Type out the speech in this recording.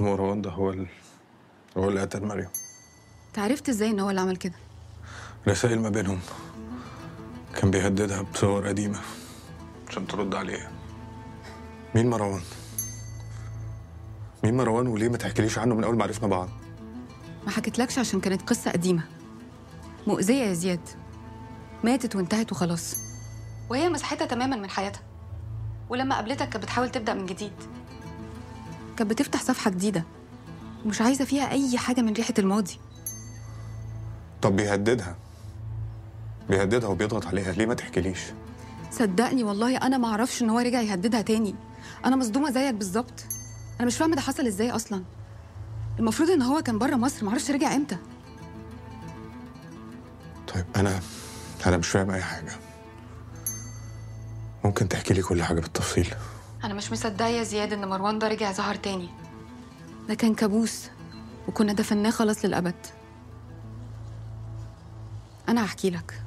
مروان ده هو ال... هو اللي قتل مريم انت عرفت ازاي ان هو اللي عمل كده رسائل ما بينهم كان بيهددها بصور قديمة عشان ترد عليه مين مروان؟ مين مروان وليه ما تحكيليش عنه من أول ما عرفنا بعض؟ ما حكيتلكش عشان كانت قصه قديمه مؤذيه يا زياد ماتت وانتهت وخلاص وهي مسحتها تماما من حياتها ولما قابلتك كانت بتحاول تبدا من جديد كانت بتفتح صفحه جديده ومش عايزه فيها اي حاجه من ريحه الماضي طب بيهددها بيهددها وبيضغط عليها ليه ما تحكيليش؟ صدقني والله انا ما اعرفش ان هو رجع يهددها تاني انا مصدومه زيك بالظبط انا مش فاهمه ده حصل ازاي اصلا المفروض ان هو كان بره مصر معرفش رجع امتى طيب أنا أنا مش فاهم أي حاجة ممكن تحكي لي كل حاجة بالتفصيل انا مش مصدقه يا زياد ان مروان ده رجع ظهر تاني ده كان كابوس وكنا دفناه خلاص للابد انا هحكي لك